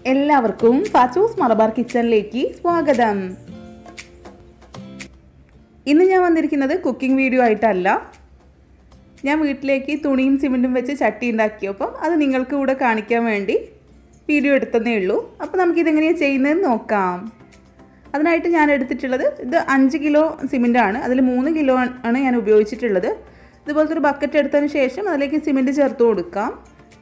എല്ലാവർക്കും ഫാച്ചൂസ് മലബാർ കിച്ചണിലേക്ക് സ്വാഗതം ഇന്ന് ഞാൻ വന്നിരിക്കുന്നത് കുക്കിംഗ് വീഡിയോ ആയിട്ടല്ല ഞാൻ വീട്ടിലേക്ക് തുണിയും സിമെൻറ്റും വെച്ച് ചട്ടി ഉണ്ടാക്കിയപ്പം അത് നിങ്ങൾക്ക് കൂടെ കാണിക്കാൻ വേണ്ടി വീഡിയോ എടുത്തതേ ഉള്ളൂ അപ്പോൾ നമുക്കിതെങ്ങനെയാണ് ചെയ്യുന്നതെന്ന് നോക്കാം അതിനായിട്ട് ഞാൻ എടുത്തിട്ടുള്ളത് ഇത് അഞ്ച് കിലോ സിമെൻറ്റാണ് അതിൽ മൂന്ന് കിലോ ആണ് ഞാൻ ഉപയോഗിച്ചിട്ടുള്ളത് ഇതുപോലത്തെ ഒരു ബക്കറ്റ് എടുത്തതിന് ശേഷം അതിലേക്ക് സിമെൻറ്റ് ചേർത്ത് കൊടുക്കാം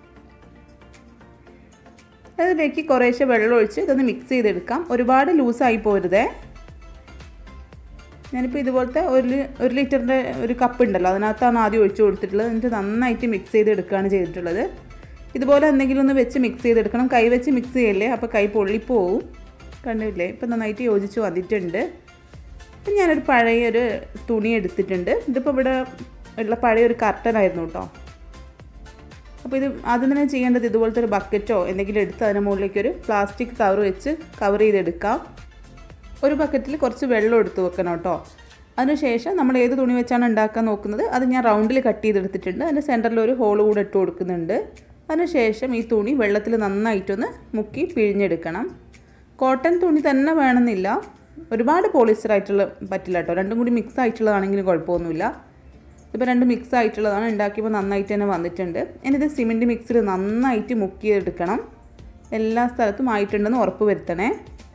അതിലേക്ക് കുറേശ്ശെ വെള്ളം ഒഴിച്ച് ഇതൊന്ന് മിക്സ് ചെയ്തെടുക്കാം ഒരുപാട് ലൂസായി പോരുതേ ഞാനിപ്പോൾ ഇതുപോലത്തെ ഒരു ഒരു ലിറ്ററിൻ്റെ ഒരു കപ്പ് ഉണ്ടല്ലോ അതിനകത്താണ് ആദ്യം ഒഴിച്ചു കൊടുത്തിട്ടുള്ളത് എന്നിട്ട് നന്നായിട്ട് മിക്സ് ചെയ്തെടുക്കുകയാണ് ചെയ്തിട്ടുള്ളത് ഇതുപോലെ എന്തെങ്കിലും ഒന്ന് വെച്ച് മിക്സ് ചെയ്തെടുക്കണം കൈ വെച്ച് മിക്സ് ചെയ്യല്ലേ അപ്പോൾ കൈ പൊള്ളിപ്പോവും കണ്ടില്ലേ ഇപ്പം നന്നായിട്ട് യോജിച്ച് വന്നിട്ടുണ്ട് ഇപ്പം ഞാനൊരു പഴയ ഒരു തുണി എടുത്തിട്ടുണ്ട് ഇതിപ്പോൾ ഇവിടെ ഉള്ള പഴയ ഒരു കർട്ടനായിരുന്നു കേട്ടോ അപ്പോൾ ഇത് ആദ്യം തന്നെ ചെയ്യേണ്ടത് ഇതുപോലത്തെ ഒരു ബക്കറ്റോ എന്തെങ്കിലും എടുത്ത് അതിന് മുകളിലേക്ക് ഒരു പ്ലാസ്റ്റിക് കവർ വെച്ച് കവർ ചെയ്തെടുക്കാം ഒരു ബക്കറ്റിൽ കുറച്ച് വെള്ളം എടുത്ത് വെക്കണം കേട്ടോ അതിനുശേഷം നമ്മൾ ഏത് തുണി വെച്ചാണ് ഉണ്ടാക്കാൻ നോക്കുന്നത് അത് ഞാൻ റൗണ്ടിൽ കട്ട് ചെയ്തെടുത്തിട്ടുണ്ട് അതിൻ്റെ സെൻറ്ററിൽ ഒരു ഹോൾ കൂടെ ഇട്ട് കൊടുക്കുന്നുണ്ട് അതിനുശേഷം ഈ തുണി വെള്ളത്തിൽ നന്നായിട്ടൊന്ന് മുക്കി പിഴിഞ്ഞെടുക്കണം കോട്ടൺ തുണി തന്നെ വേണമെന്നില്ല ഒരുപാട് പോളിസ്റ്റർ ആയിട്ടുള്ള പറ്റില്ല കേട്ടോ രണ്ടും കൂടി മിക്സ് ആയിട്ടുള്ളതാണെങ്കിലും കുഴപ്പമൊന്നുമില്ല ഇപ്പോൾ രണ്ട് മിക്സ് ആയിട്ടുള്ളതാണ് ഉണ്ടാക്കിയപ്പോൾ നന്നായിട്ട് തന്നെ വന്നിട്ടുണ്ട് ഇനിയിത് സിമെൻറ്റ് മിക്സിൽ നന്നായിട്ട് മുക്കിയെടുക്കണം എല്ലാ സ്ഥലത്തും ആയിട്ടുണ്ടെന്ന് ഉറപ്പ് വരുത്തണേ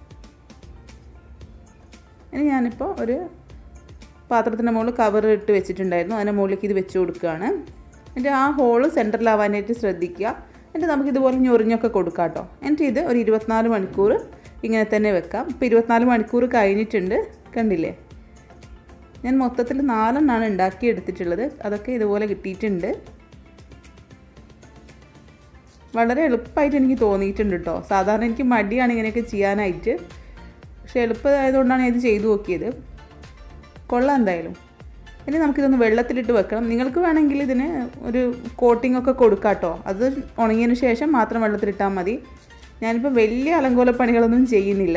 ഇനി ഞാനിപ്പോൾ ഒരു പാത്രത്തിൻ്റെ മുകളിൽ കവർ ഇട്ട് വെച്ചിട്ടുണ്ടായിരുന്നു അതിൻ്റെ മുകളിലേക്ക് ഇത് വെച്ച് കൊടുക്കുകയാണ് എന്നിട്ട് ആ ഹോള് സെൻറ്ററിലാവാനായിട്ട് ശ്രദ്ധിക്കുക എന്നിട്ട് നമുക്ക് ഇതുപോലെ ഞൊറിഞ്ഞൊക്കെ കൊടുക്കാം കേട്ടോ എന്നിട്ട് ഇത് ഒരു ഇരുപത്തിനാല് മണിക്കൂർ ഇങ്ങനെ തന്നെ വെക്കാം ഇപ്പോൾ ഇരുപത്തിനാല് മണിക്കൂർ കഴിഞ്ഞിട്ടുണ്ട് കണ്ടില്ലേ ഞാൻ മൊത്തത്തിൽ നാലെണ്ണമാണ് ഉണ്ടാക്കിയെടുത്തിട്ടുള്ളത് അതൊക്കെ ഇതുപോലെ കിട്ടിയിട്ടുണ്ട് വളരെ എളുപ്പമായിട്ട് എനിക്ക് തോന്നിയിട്ടുണ്ട് കേട്ടോ സാധാരണ എനിക്ക് മടിയാണ് ഇങ്ങനെയൊക്കെ ചെയ്യാനായിട്ട് പക്ഷെ എളുപ്പമായതുകൊണ്ടാണ് ഇത് ചെയ്തു നോക്കിയത് കൊള്ളാം എന്തായാലും ഇനി നമുക്കിതൊന്ന് വെള്ളത്തിലിട്ട് വെക്കണം നിങ്ങൾക്ക് വേണമെങ്കിൽ ഇതിന് ഒരു കോട്ടിംഗ് ഒക്കെ കൊടുക്കാം കേട്ടോ അത് ഉണങ്ങിയതിന് ശേഷം മാത്രം വെള്ളത്തിലിട്ടാൽ മതി ഞാനിപ്പോൾ വലിയ അലങ്കോല പണികളൊന്നും ചെയ്യുന്നില്ല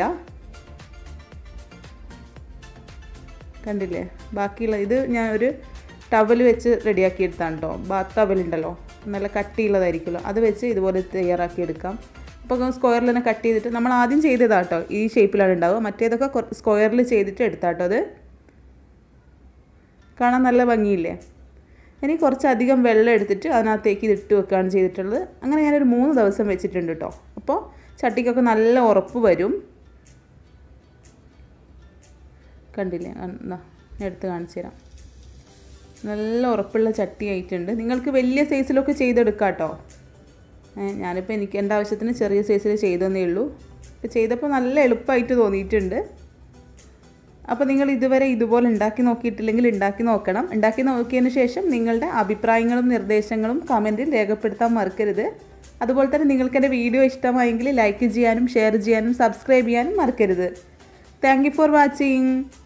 കണ്ടില്ലേ ബാക്കിയുള്ള ഇത് ഞാൻ ഒരു ടവൽ വെച്ച് റെഡിയാക്കി എടുത്താണ് കേട്ടോ ബാത്ത് ടവൽ ഉണ്ടല്ലോ നല്ല കട്ടിയുള്ളതായിരിക്കുമല്ലോ അത് വെച്ച് ഇതുപോലെ തയ്യാറാക്കി എടുക്കാം അപ്പോൾ സ്ക്വയറിൽ തന്നെ കട്ട് ചെയ്തിട്ട് നമ്മൾ ആദ്യം ചെയ്തതാണ് കേട്ടോ ഈ ഷേപ്പിലാണ് ഉണ്ടാവുക മറ്റേതൊക്കെ സ്ക്വയറിൽ ചെയ്തിട്ട് എടുത്താട്ടോ അത് കാണാൻ നല്ല ഭംഗിയില്ലേ ഇനി കുറച്ചധികം വെള്ളം എടുത്തിട്ട് അതിനകത്തേക്ക് ഇത് ഇട്ട് വെക്കുകയാണ് ചെയ്തിട്ടുള്ളത് അങ്ങനെ ഞാനൊരു മൂന്ന് ദിവസം വെച്ചിട്ടുണ്ട് കേട്ടോ അപ്പോൾ ചട്ടിക്കൊക്കെ നല്ല ഉറപ്പ് വരും കണ്ടില്ലേ എന്നാ ഞാൻ എടുത്ത് കാണിച്ചു തരാം നല്ല ഉറപ്പുള്ള ചട്ടി ആയിട്ടുണ്ട് നിങ്ങൾക്ക് വലിയ സൈസിലൊക്കെ ചെയ്തെടുക്കാം കേട്ടോ ഞാനിപ്പോൾ എനിക്ക് എൻ്റെ ആവശ്യത്തിന് ചെറിയ സൈസിൽ ചെയ്തെന്നേ ഉള്ളൂ ഇപ്പോൾ ചെയ്തപ്പോൾ നല്ല എളുപ്പമായിട്ട് തോന്നിയിട്ടുണ്ട് അപ്പോൾ നിങ്ങൾ ഇതുവരെ ഇതുപോലെ ഉണ്ടാക്കി നോക്കിയിട്ടില്ലെങ്കിൽ ഉണ്ടാക്കി നോക്കണം ഉണ്ടാക്കി നോക്കിയതിന് ശേഷം നിങ്ങളുടെ അഭിപ്രായങ്ങളും നിർദ്ദേശങ്ങളും കമൻറ്റിൽ രേഖപ്പെടുത്താൻ മറക്കരുത് അതുപോലെ തന്നെ നിങ്ങൾക്ക് എൻ്റെ വീഡിയോ ഇഷ്ടമായെങ്കിൽ ലൈക്ക് ചെയ്യാനും ഷെയർ ചെയ്യാനും സബ്സ്ക്രൈബ് ചെയ്യാനും മറക്കരുത് താങ്ക് യു ഫോർ വാച്ചിങ്